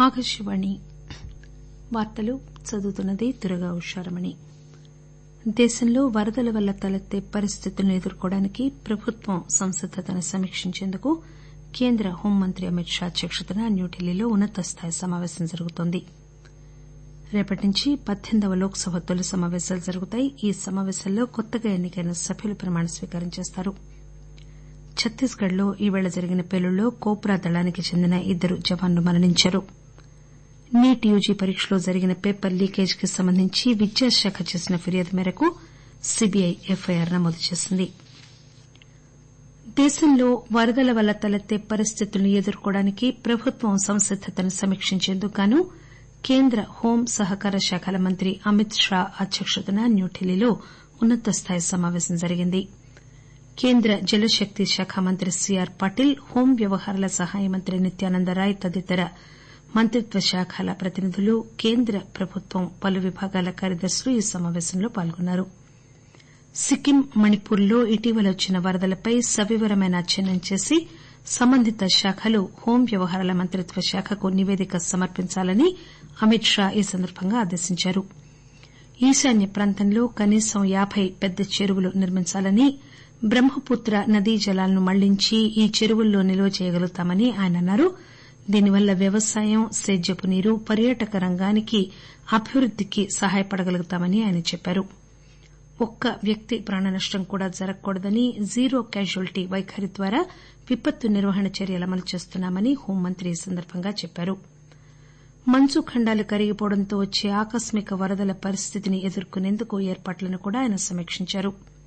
ఆకాశవాణి వార్తలు చదువుతున్నది దుర్గా ఉషారమణి దేశంలో వరదల వల్ల తలెత్తే పరిస్థితులను ఎదుర్కోవడానికి ప్రభుత్వం సంసిద్దతను సమీక్షించేందుకు కేంద్ర హోంమంత్రి అమిత్ షా అధ్యక్షతన న్యూఢిల్లీలో ఉన్నతస్థాయి సమాపేశం జరుగుతోంది రేపటి నుంచి పద్దెనిమిదవ లోక్ సభ తొలి సమాపేశాలు జరుగుతాయి ఈ సమాపేశాల్లో కొత్తగా ఎన్నికైన సభ్యులు ప్రమాణ స్వీకారం చేస్తారు ఛత్తీస్ గఢ్ లో ఈరోజు జరిగిన పేలుడులో కోబ్రా దళానికి చెందిన ఇద్దరు జవాన్లు మరణించారు నీట్ యూజీ పరీక్షలో జరిగిన పేపర్ లీకేజ్ కి సంబంధించి విద్యాశాఖ చేసిన ఫిర్యాదు మేరకు సీబీఐ ఎఫ్ఐఆర్ నమోదు చేసింది దేశంలో వరదల వల్ల తలెత్తే పరిస్థితులను ఎదుర్కోవడానికి ప్రభుత్వం సంసిద్దతను సమీక్షించేందుకు గాను కేంద్ర హోం సహకార శాఖల మంత్రి అమిత్ షా అధ్యక్షతన న్యూఢిల్లీలో ఉన్నతస్థాయి సమాపేశం జరిగింది కేంద్ర జలశక్తి శాఖ మంత్రి సీఆర్ పాటిల్ హోం వ్యవహారాల సహాయ మంత్రి నిత్యానందరాయ్ తదితర మంత్రిత్వ శాఖల ప్రతినిధులు కేంద్ర ప్రభుత్వం పలు విభాగాల కార్యదర్శులు ఈ సమాపేశంలో పాల్గొన్నారు సిక్కిం మణిపూర్ లో ఇటీవల వచ్చిన వరదలపై సవివరమైన అధ్యయనం చేసి సంబంధిత శాఖలు హోం వ్యవహారాల మంత్రిత్వ శాఖకు నివేదిక సమర్పించాలని అమిత్ షా ఈ సందర్బంగా ఆదేశించారు ఈశాన్య ప్రాంతంలో కనీసం యాబై పెద్ద చెరువులు నిర్మించాలని బ్రహ్మపుత్ర నదీ జలాలను మళ్లించి ఈ చెరువుల్లో నిల్వ చేయగలుగుతామని ఆయన అన్నారు దీనివల్ల వ్యవసాయం సేద్యపు నీరు పర్యాటక రంగానికి అభివృద్దికి సహాయపడగలుగుతామని ఆయన చెప్పారు ఒక్క వ్యక్తి ప్రాణనష్టం కూడా జరగకూడదని జీరో క్యాజువాలిటీ వైఖరి ద్వారా విపత్తు నిర్వహణ చర్యలు అమలు చేస్తున్నామని హోంమంత్రి ఈ సందర్బంగా చెప్పారు మంచు ఖండాలు కరిగిపోవడంతో వచ్చే ఆకస్మిక వరదల పరిస్థితిని ఎదుర్కొనేందుకు ఏర్పాట్లను కూడా ఆయన సమీక్షించారు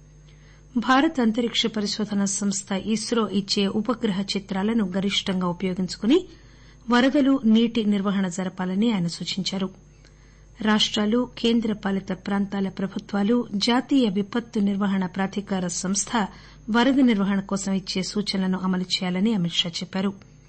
భారత అంతరిక్ష పరిశోధనా సంస్థ ఇస్రో ఇచ్చే ఉపగ్రహ చిత్రాలను గరిష్టంగా ఉపయోగించుకుని వరదలు నీటి నిర్వహణ జరపాలని ఆయన సూచించారు రాష్టాలు కేంద్ర పాలిత ప్రాంతాల ప్రభుత్వాలు జాతీయ విపత్తు నిర్వహణ ప్రాధికార సంస్థ వరద నిర్వహణ కోసం ఇచ్చే సూచనలను అమలు చేయాలని అమిత్ షా చెప్పారు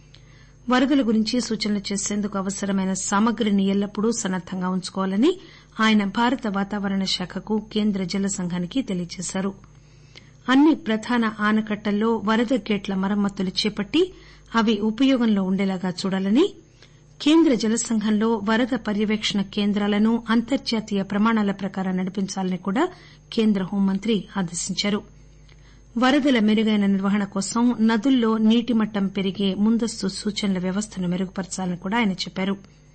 వరదల గురించి సూచనలు చేసేందుకు అవసరమైన సామగ్రిని ఎల్లప్పుడూ సన్నద్దంగా ఉంచుకోవాలని ఆయన భారత వాతావరణ శాఖకు కేంద్ర జల సంఘానికి తెలియజేశారు అన్ని ప్రధాన ఆనకట్టల్లో వరద గేట్ల మరమ్మతులు చేపట్టి అవి ఉపయోగంలో ఉండేలాగా చూడాలని కేంద్ర జల సంఘంలో వరద పర్యవేక్షణ కేంద్రాలను అంతర్జాతీయ ప్రమాణాల ప్రకారం నడిపించాలని కూడా కేంద్ర హోంమంత్రి ఆదేశించారు వరదల మెరుగైన నిర్వహణ కోసం నదుల్లో నీటిమట్టం పెరిగే ముందస్తు సూచనల వ్యవస్థను మెరుగుపరచాలని కూడా ఆయన చెప్పారు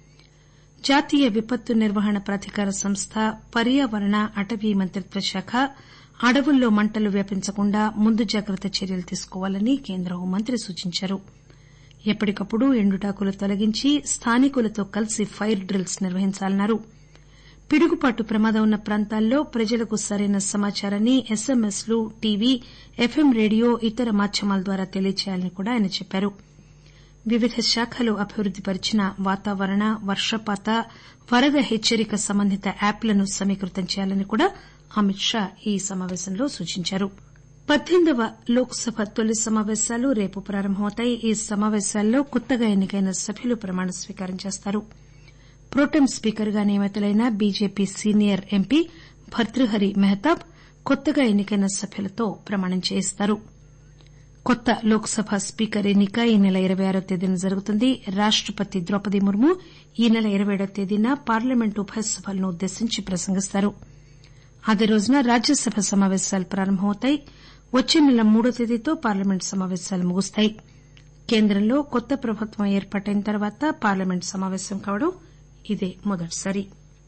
జాతీయ విపత్తు నిర్వహణ ప్రాధికార సంస్థ పర్యావరణ అటవీ మంత్రిత్వ శాఖ అడవుల్లో మంటలు వ్యాపించకుండా ముందు జాగ్రత్త చర్యలు తీసుకోవాలని కేంద్ర హోంమంత్రి సూచించారు ఎప్పటికప్పుడు ఎండుటాకులు తొలగించి స్థానికులతో కలిసి ఫైర్ డ్రిల్స్ నిర్వహించాలన్నారు పిడుగుపాటు ప్రమాదం ఉన్న ప్రాంతాల్లో ప్రజలకు సరైన సమాచారాన్ని ఎస్ఎంఎస్ లు టీవీ ఎఫ్ఎం రేడియో ఇతర మాధ్యమాల ద్వారా తెలియజేయాలని కూడా ఆయన చెప్పారు వివిధ శాఖలు అభివృద్ది పరిచిన వాతావరణ వర్షపాత వరద హెచ్చరిక సంబంధిత యాప్లను సమీకృతం చేయాలని కూడా అమిత్ షా ఈ సమాపేశంలో సూచించారు పద్దెనిమిదవ లోక్ సభ తొలి సమాపేశాలు రేపు ప్రారంభమవుతాయి ఈ సమాపేశాల్లో కొత్తగా ఎన్నికైన సభ్యులు ప్రమాణ స్వీకారం చేస్తారు ప్రొటెం స్పీకర్ గా నియమితులైన BJP senior MP Bhartruhari Mahtab కొత్తగా ఎన్నికైన సభ్యులతో ప్రమాణం చేయిస్తారు కొత్త లోక్ సభ స్పీకర్ ఎన్నిక ఈ నెల ఇరవై ఆరవ తేదీన జరుగుతుంది రాష్టపతి ద్రౌపది ముర్ము ఈ నెల ఇరవై ఏడవ తేదీన పార్లమెంట్ ఉభయ సభలను ఉద్దేశించి ప్రసంగిస్తారు అదే రోజున రాజ్యసభ సమాపేశాలు ప్రారంభమవుతాయి వచ్చే నెల మూడో తేదీతో పార్లమెంట్ సమాపేశాలు ముగుస్తాయి కేంద్రంలో కొత్త ప్రభుత్వం ఏర్పాటైన తర్వాత పార్లమెంట్ సమాపేశం కావడం ఇదే మొదటిసారి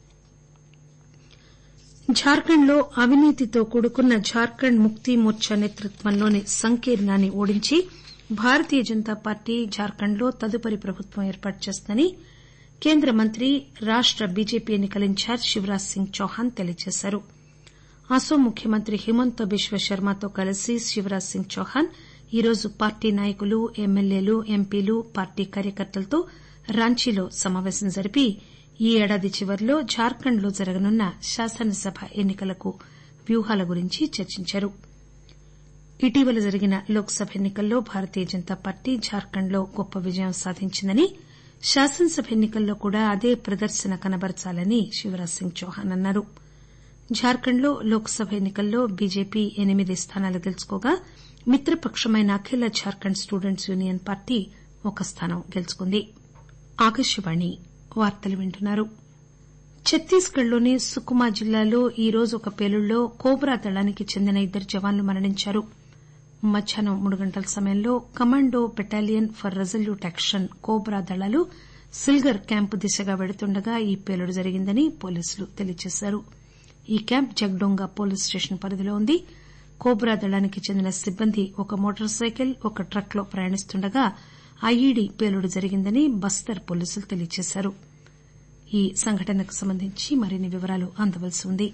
జార్ఖండ్ లో అవినీతితో కూడుకున్న జార్ఖండ్ ముక్తి మోర్చా నేతృత్వంలోని సంకీర్ణాన్ని ఓడించి భారతీయ జనతా పార్టీ జార్ఖండ్ లో తదుపరి ప్రభుత్వం ఏర్పాటు చేస్తుందని కేంద్ర మంత్రి రాష్ట బీజేపీ ఎన్నికల ఇన్ఛార్జ్ శివరాజ్ సింగ్ చౌహాన్ తెలియజేశారు అస్సోం ముఖ్యమంత్రి హిమంత బిశ్వ శర్మతో కలిసి శివరాజ్ సింగ్ చౌహాన్ ఈరోజు పార్టీ నాయకులు ఎమ్మెల్యేలు ఎంపీలు పార్టీ కార్యకర్తలతో రాంచీలో సమాపేశం జరిపి ఈ ఏడాది చివరిలో జార్ఖండ్ లో జరగనున్న శాసనసభ ఎన్నికలకు వ్యూహాల గురించి చర్చించారు ఇటీవల జరిగిన లోక్ సభ ఎన్నికల్లో భారతీయ జనతా పార్టీ జార్ఖండ్ లో గొప్ప విజయం సాధించిందని శాసనసభ ఎన్నికల్లో కూడా అదే ప్రదర్శన కనబరచాలని శివరాజ్ సింగ్ చౌహాన్ అన్నారు జార్ఖండ్ లో లోక్ సభ ఎన్నికల్లో బీజేపీ ఎనిమిది స్థానాలు గెలుచుకోగా మిత్రపక్షమైన అఖిల జార్ఖండ్ స్టూడెంట్స్ యూనియన్ పార్టీ ఒక స్థానం గెలుచుకుంది ఆకాశవాణి వార్తలు వింటున్నారు ఛత్తీస్గఢ్ లోని సుకుమా జిల్లాలో ఈరోజు ఒక పేలుడులో కోబ్రా దళానికి చెందిన ఇద్దరు జవాన్లు మరణించారు మధ్యాహ్నం మూడు గంటల సమయంలో commando battalion for resolute action cobra దళాలు సిల్గర్ క్యాంపు దిశగా వెడుతుండగా ఈ పేలుడు జరిగిందని పోలీసులు తెలియజేశారు ఈ క్యాంప్ జగ్డోంగా పోలీస్ స్టేషన్ పరిధిలో ఉంది కోబ్రా దళానికి చెందిన సిబ్బంది ఒక మోటార్ సైకిల్ ఒక ట్రక్ లో ప్రయాణిస్తుండగా ఐఈడీ పేలుడు జరిగిందని బస్తర్ పోలీసులు తెలియజేశారు ఈ సంఘటనకు సంబంధించి మరిన్ని వివరాలు అందవలసి ఉంది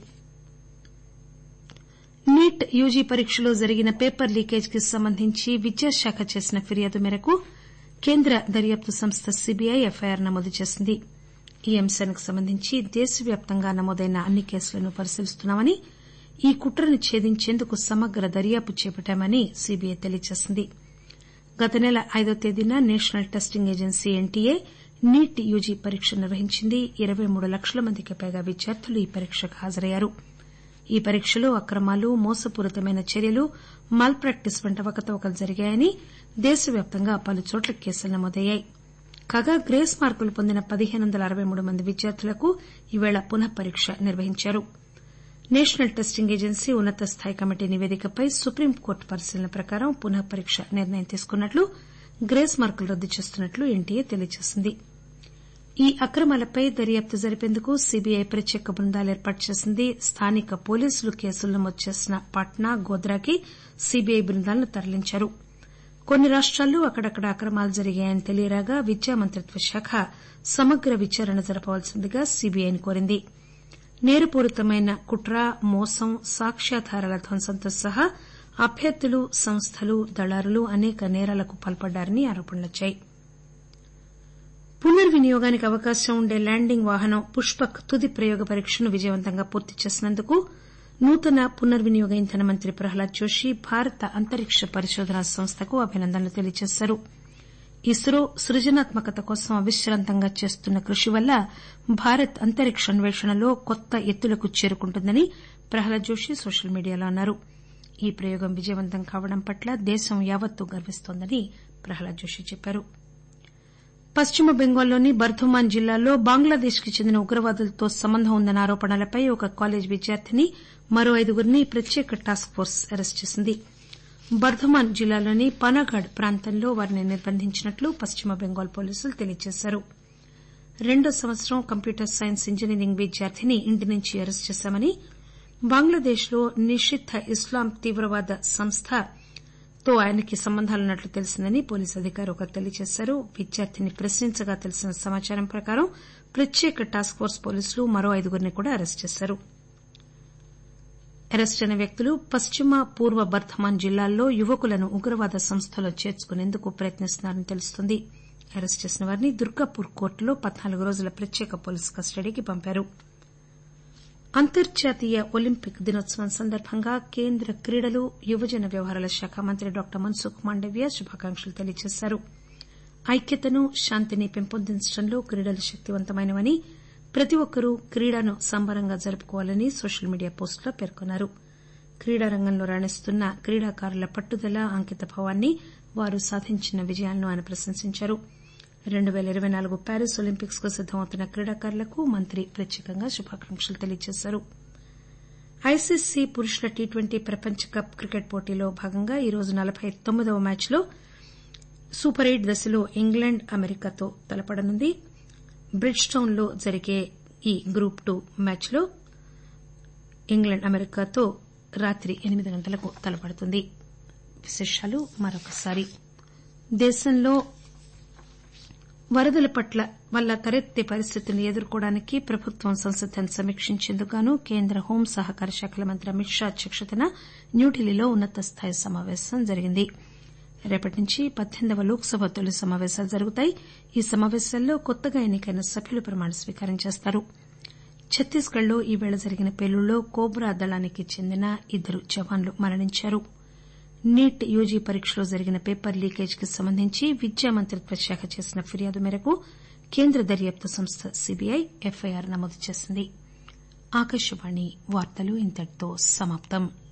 నీట్ యూజీ పరీక్షలో జరిగిన పేపర్ లీకేజీకి సంబంధించి విద్యాశాఖ చేసిన ఫిర్యాదు మేరకు కేంద్ర దర్యాప్తు సంస్థ సీబీఐ ఎఫ్ఐఆర్ నమోదు చేసింది ఈ అంశానికి సంబంధించి దేశవ్యాప్తంగా నమోదైన అన్ని కేసులను పరిశీలిస్తున్నామని ఈ కుట్రను ఛేదించేందుకు సమగ్ర దర్యాప్తు చేపట్టామని సీబీఐ తెలియజేసింది గత నెల ఐదో తేదీన national testing agency NTA NEET UG పరీక్ష నిర్వహించింది ఇరవై మూడు లక్షల మందికి పైగా విద్యార్థులు ఈ పరీక్షకు హాజరయ్యారు ఈ పరీక్షలో అక్రమాలు మోసపూరితమైన చర్యలు మాల్ ప్రాక్టీస్ వంటి అవకతవకలు జరిగాయని దేశవ్యాప్తంగా పలుచోట్ల కేసులు నమోదయ్యాయి కాగా గ్రేస్ మార్కులు పొందిన పదిహేను వందల అరవై మూడు మంది విద్యార్థులకు ఈరోజు పునః పరీక్ష నిర్వహించారు నేషనల్ టెస్టింగ్ ఏజెన్సీ ఉన్నత స్థాయి కమిటీ నివేదికపై సుప్రీంకోర్టు పరిశీలన ప్రకారం పునః పరీక్ష నిర్ణయం తీసుకున్నట్లు గ్రేస్ మార్కులు రద్దు చేస్తున్నట్లు ఎన్టీఏ తెలియజేసింది ఈ అక్రమాలపై దర్యాప్తు జరిపేందుకు సీబీఐ ప్రత్యేక బృందాలు ఏర్పాటు చేసింది స్థానిక పోలీసులు కేసులు నమోదు చేసిన పాట్నా గోద్రాకి సీబీఐ బృందాలను తరలించారు కొన్ని రాష్టాల్లో అక్కడక్కడ అక్రమాలు జరిగాయని తెలియరాగా విద్యా మంత్రిత్వ శాఖ సమగ్ర విచారణ జరపవలసిందిగా సీబీఐని కోరింది నేరపూరితమైన కుట్ర మోసం సాక్ష్యాధారాల ధ్వంసంతో సహా అభ్యర్థులు సంస్థలు దళారులు అనేక నేరాలకు పాల్పడ్డారని ఆరోపణలొచ్చాయి పునర్వినియోగానికి అవకాశం ఉండే ల్యాండింగ్ వాహనం పుష్పక్ తుది ప్రయోగ పరీక్షను విజయవంతంగా పూర్తి చేసినందుకు నూతన పునర్వినియోగ ఇంధన మంత్రి ప్రహ్లాద్ జోషి భారత అంతరిక్ష పరిశోధనా సంస్థకు అభినందనలు తెలియజేశారు ఇస్రో సృజనాత్మకత కోసం అవిశ్రాంతంగా చేస్తున్న కృషి వల్ల భారత్ అంతరిక్ష అన్వేషణలో కొత్త ఎత్తులకు చేరుకుంటుందని ప్రహ్లాద్ జోషి సోషల్ మీడియాలో అన్నారు ఈ ప్రయోగం విజయవంతం కావడం పట్ల దేశం యావత్తూ గర్విస్తోందని ప్రహ్లాద్ జోషి చెప్పారు పశ్చిమ బెంగాల్లోని బర్ధమాన్ జిల్లాలో బంగ్లాదేశ్ కు చెందిన ఉగ్రవాదులతో సంబంధం ఉందన్న ఆరోపణలపై ఒక కాలేజీ విద్యార్థిని మరో ఐదుగురిని ప్రత్యేక టాస్క్ ఫోర్స్ అరెస్టు చేసింది బర్ధమాన్ జిల్లాలోని పనాగఢ్ ప్రాంతంలో వారిని నిర్బంధించినట్లు పశ్చిమ బెంగాల్ పోలీసులు తెలియజేశారు రెండో సంవత్సరం కంప్యూటర్ సైన్స్ ఇంజనీరింగ్ విద్యార్థిని ఇంటి నుంచి అరెస్టు చేశామని బంగ్లాదేశ్ లో నిషిద్ద ఇస్లాం తీవ్రవాద సంస్థతో ఆయనకి సంబంధాలున్నట్లు తెలిసిందని పోలీసు అధికారి ఒకరు తెలియజేశారు విద్యార్థిని ప్రశ్నించగా తెలిసిన సమాచారం ప్రకారం ప్రత్యేక టాస్క్ ఫోర్స్ పోలీసులు మరో ఐదుగురిని కూడా అరెస్టు చేశారు అరెస్టయిన వ్యక్తులు పశ్చిమ పూర్వ బర్ధమాన్ జిల్లాల్లో యువకులను ఉగ్రవాద సంస్థలో చేర్చుకునేందుకు ప్రయత్నిస్తున్నారని తెలుస్తోంది అరెస్టు చేసిన వారిని దుర్గాపూర్ కోర్టులో పద్నాలుగు రోజుల ప్రత్యేక పోలీసు కస్టడీకి పంపారు అంతర్జాతీయ ఒలింపిక్ దినోత్సవం సందర్భంగా కేంద్ర క్రీడలు యువజన వ్యవహారాల శాఖ మంత్రి డాక్టర్ మన్సుఖ్ మాండవ్య శుభాకాంక్షలు తెలియజేశారు ఐక్యతను శాంతిని పెంపొందించడంలో క్రీడలు శక్తివంతమైనవని ప్రతి ఒక్కరూ క్రీడను సంబరంగా జరుపుకోవాలని సోషల్ మీడియా పోస్టులో పేర్కొన్నారు క్రీడారంగంలో రాణిస్తున్న క్రీడాకారుల పట్టుదల అంకితభావాన్ని వారు సాధించిన విజయాలను ఆయన ప్రశంసించారు రెండు పేల ఇరవై నాలుగు ప్యారిస్ ఒలింపిక్స్ కు సిద్దమవుతున్న క్రీడాకారులకు మంత్రి ప్రత్యేకంగా శుభాకాంక్షలు తెలియజేశారు ఐసీసీ పురుషుల టీ ట్వంటీ ప్రపంచ కప్ క్రికెట్ పోటీలో భాగంగా ఈరోజు నలబై తొమ్మిదవ మ్యాచ్లో సూపర్ ఎయిట్ దశలో ఇంగ్లాండ్ అమెరికాతో తలపడనుంది బ్రిడ్జ్ టౌన్ లో జరిగే ఈ గ్రూప్ టూ మ్యాచ్లో ఇంగ్లాండ్ అమెరికాతో రాత్రి ఎనిమిది గంటలకు తలపడుతుంది విశేషాలు మరొకసారి దేశంలో వరదల పట్ల వల్ల తలెత్తే పరిస్థితులను ఎదుర్కోవడానికి ప్రభుత్వం సంసిద్దతను సమీక్షించేందుకు గాను కేంద్ర హోం సహకార శాఖల మంత్రి అమిత్ షా అధ్యక్షతన న్యూఢిల్లీలో ఉన్నత స్థాయి సమాపేశం జరిగింది రేపటి నుంచి పద్దెనిమిదవ లోక్ సభ తొలి సమాపేశాలు జరుగుతాయి ఈ సమాపేశాల్లో కొత్తగా ఎన్నికైన సభ్యులు ప్రమాణ స్వీకారం చేస్తారు ఛత్తీస్గఢ్ లో ఈవేళ జరిగిన పేలుడులో కోబ్రా దళానికి చెందిన ఇద్దరు జవాన్లు మరణించారు నీట్ యూజీ పరీక్షలో జరిగిన పేపర్ లీకేజీకి సంబంధించి విద్యా మంత్రిత్వ శాఖ చేసిన ఫిర్యాదు మేరకు కేంద్ర దర్యాప్తు సంస్థ సీబీఐ ఎఫ్ఐఆర్ నమోదు చేసింది